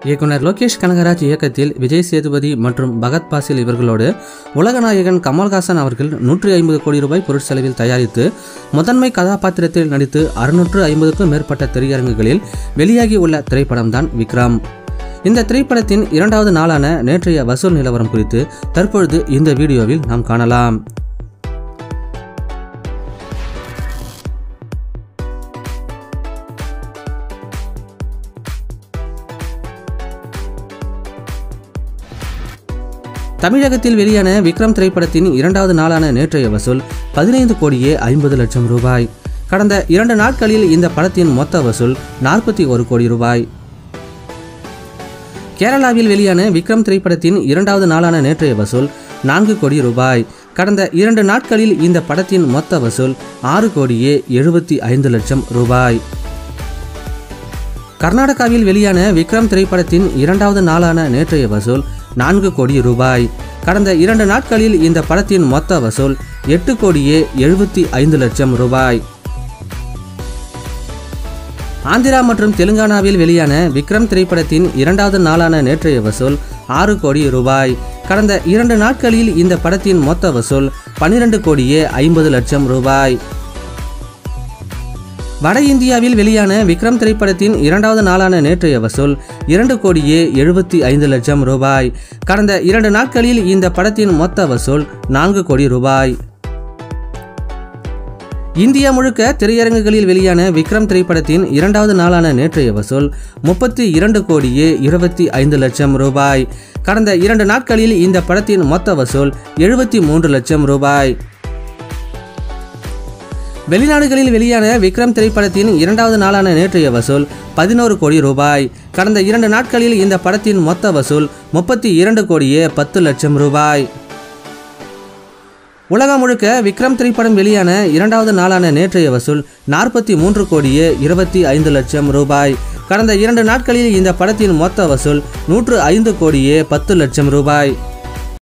இயக்குனர் லோகேஷ் கனகராஜ் இயக்கத்தில் விஜய் சேதுபதி மற்றும் பகத் பாசில் இவர்களோடு உலகநாயகன் கமல்ஹாசன் அவர்கள் நூற்றி ஐம்பது கோடி ரூபாய் பொருட்செலவில் தயாரித்து முதன்மை கதாபாத்திரத்தில் நடித்து அறுநூற்று ஐம்பதுக்கும் மேற்பட்ட திரையரங்குகளில் வெளியாகி உள்ள திரைப்படம்தான் விக்ரம் இந்த திரைப்படத்தின் இரண்டாவது நாளான நேற்றைய வசூல் நிலவரம் குறித்து தற்பொழுது இந்த வீடியோவில் நாம் காணலாம் தமிழகத்தில் வெளியான விக்ரம் திரைப்படத்தின் இரண்டாவது நாளான நேற்றைய வசூல் பதினைந்து கோடியே ஐம்பது லட்சம் ரூபாய் கடந்த இரண்டு நாட்களில் இந்த படத்தின் மொத்த வசூல் நாற்பத்தி ஒரு கோடி ரூபாய் கேரளாவில் வெளியான விக்ரம் திரைப்படத்தின் இரண்டாவது நாளான நேற்றைய வசூல் நான்கு கோடி ரூபாய் கடந்த இரண்டு நாட்களில் இந்த படத்தின் மொத்த வசூல் ஆறு கோடியே எழுபத்தி ஐந்து லட்சம் ரூபாய் கர்நாடகாவில் வெளியான விக்ரம் திரைப்படத்தின் இரண்டாவது நாளான நேற்றைய வசூல் நான்கு கோடி ரூபாய் கடந்த இரண்டு நாட்களில் இந்த படத்தின் மொத்த வசூல் எட்டு கோடியே எழுபத்தி ஐந்து லட்சம் ரூபாய் ஆந்திரா மற்றும் தெலுங்கானாவில் வெளியான விக்ரம் திரைப்படத்தின் இரண்டாவது நாளான நேற்றைய வசூல் ஆறு கோடி ரூபாய் கடந்த இரண்டு நாட்களில் இந்த படத்தின் மொத்த வசூல் பன்னிரண்டு கோடியே ஐம்பது லட்சம் ரூபாய் வட இந்தியாவில் வெளியான விக்ரம் திரைப்படத்தின் இரண்டாவது நாளான நேற்றைய வசூல் இரண்டு கோடியே எழுபத்தி ஐந்து லட்சம் ரூபாய் கடந்த இரண்டு நாட்களில் இந்த படத்தின் மொத்த வசூல் நான்கு கோடி ரூபாய் இந்தியா முழுக்க திரையரங்குகளில் வெளியான விக்ரம் திரைப்படத்தின் இரண்டாவது நாளான நேற்றைய வசூல் முப்பத்தி இரண்டு கோடியே இருபத்தி ஐந்து லட்சம் ரூபாய் கடந்த இரண்டு நாட்களில் இந்த படத்தின் மொத்த வசூல் எழுபத்தி மூன்று லட்சம் ரூபாய் வெளிநாடுகளில் வெளியான விக்ரம் திரைப்படத்தின் இரண்டாவது நாளான நேற்றைய வசூல் பதினோரு கோடி ரூபாய் கடந்த இரண்டு நாட்களில் இந்த படத்தின் மொத்த வசூல் முப்பத்தி இரண்டு கோடியே பத்து லட்சம் ரூபாய் உலகம் முழுக்க விக்ரம் திரைப்படம் வெளியான இரண்டாவது நாளான நேற்றைய வசூல் நாற்பத்தி மூன்று கோடியே இருபத்தி ஐந்து லட்சம் ரூபாய் கடந்த இரண்டு நாட்களில் இந்த படத்தின் மொத்த வசூல் நூற்று ஐந்து கோடியே பத்து லட்சம் ரூபாய்